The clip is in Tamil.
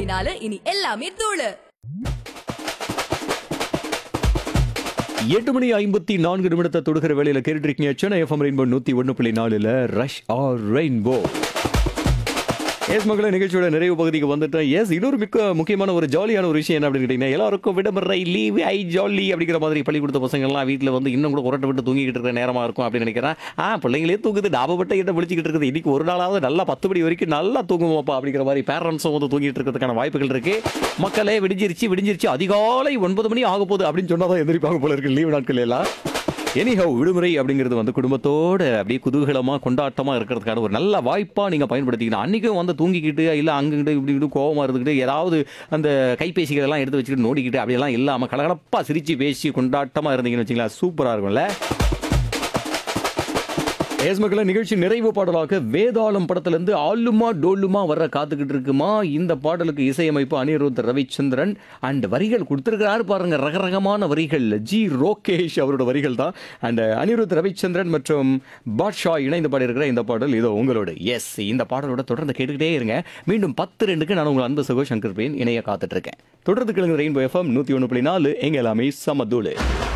புள்ளி நாலு இனி எல்லாமே தூளு எட்டு மணி ஐம்பத்தி நான்கு நிமிடத்தை தொடுகிற வேலையில கேட்டுட்டு இருக்கீங்க சென்னை எஃப்எம் ரெயின்போ நூத்தி ஒன்று புள்ளி நாலுல ரஷ் ஆர் ரெயின்போ எஸ் மக்களை நிகழ்ச்சியோட நிறைவு பகுதிக்கு வந்துட்டேன் எஸ் இன்னொரு மிக்க முக்கியமான ஒரு ஜாலியான ஒரு விஷயம் என்ன அப்படின்னு கேட்டீங்கன்னா எல்லாருக்கும் விடுமுறை லீவ் ஐ ஜாலி அப்படிங்கிற மாதிரி பள்ளிக்கூட பசங்கள்லாம் வீட்டில் வந்து இன்னும் கூட உரட்டை விட்டு தூங்கிக்கிட்டு இருக்கிற நேரமா இருக்கும் அப்படின்னு நினைக்கிறேன் ஆ பிள்ளைங்களே தூங்குது டாபப்பட்ட கிட்ட விழிச்சிக்கிட்டு இருக்குது இன்னைக்கு ஒரு நாளாவது நல்லா பத்து மணி வரைக்கும் நல்லா தூங்குவோம்ப்பா அப்படிங்கிற மாதிரி பேரண்ட்ஸும் வந்து தூங்கிட்டு இருக்கிறதுக்கான வாய்ப்புகள் இருக்கு மக்களே விடிஞ்சிருச்சு விடிஞ்சிருச்சு அதிகாலை ஒன்பது மணி ஆக போகுது அப்படின்னு சொன்னாதான் எந்திரிப்பாங்க போல இருக்கு லீவு நாட்கள் எல்லாம் எனிஹவ் விடுமுறை அப்படிங்கிறது வந்து குடும்பத்தோட அப்படியே குதூகலமா கொண்டாட்டமா இருக்கிறதுக்கான ஒரு நல்ல வாய்ப்பா நீங்க பயன்படுத்திக்கணும் அன்னைக்கும் வந்து தூங்கிக்கிட்டு இல்ல அங்கிட்டு இப்படி இப்படி கோவமா இருந்துக்கிட்டு ஏதாவது அந்த கைபேசிகள் எல்லாம் எடுத்து வச்சுக்கிட்டு நோடிக்கிட்டு அப்படியெல்லாம் இல்லாம கலகலப்பா சிரிச்சு பேசி கொண்டாட்டமா இருந்தீங்கன்னு வச்சுங்களா சூப்பரா இருக்கும்ல ஏஸ் மக்களை நிகழ்ச்சி நிறைவு பாடலாக வேதாளம் படத்திலிருந்து ஆளுமா டோலுமா வர காத்துக்கிட்டு இருக்குமா இந்த பாடலுக்கு இசையமைப்பு அனிருத் ரவிச்சந்திரன் அண்ட் வரிகள் கொடுத்திருக்கிறாரு பாருங்க ரகரகமான வரிகள் ஜி ரோகேஷ் அவரோட வரிகள் தான் அண்ட் அனிருத் ரவிச்சந்திரன் மற்றும் பாட்ஷா இணைந்து பாடியிருக்கிற இந்த பாடல் இதோ உங்களோட எஸ் இந்த பாடலோட தொடர்ந்து கேட்டுக்கிட்டே இருங்க மீண்டும் பத்து ரெண்டுக்கு நான் உங்கள் அன்பு சகோ சங்கர் பேன் இணைய காத்துட்டு இருக்கேன் தொடர்ந்து கிழங்கு ரெயின்போ எஃப்எம் நூற்றி ஒன்று புள்ளி நாலு எங்க எல்லாமே சமதூளு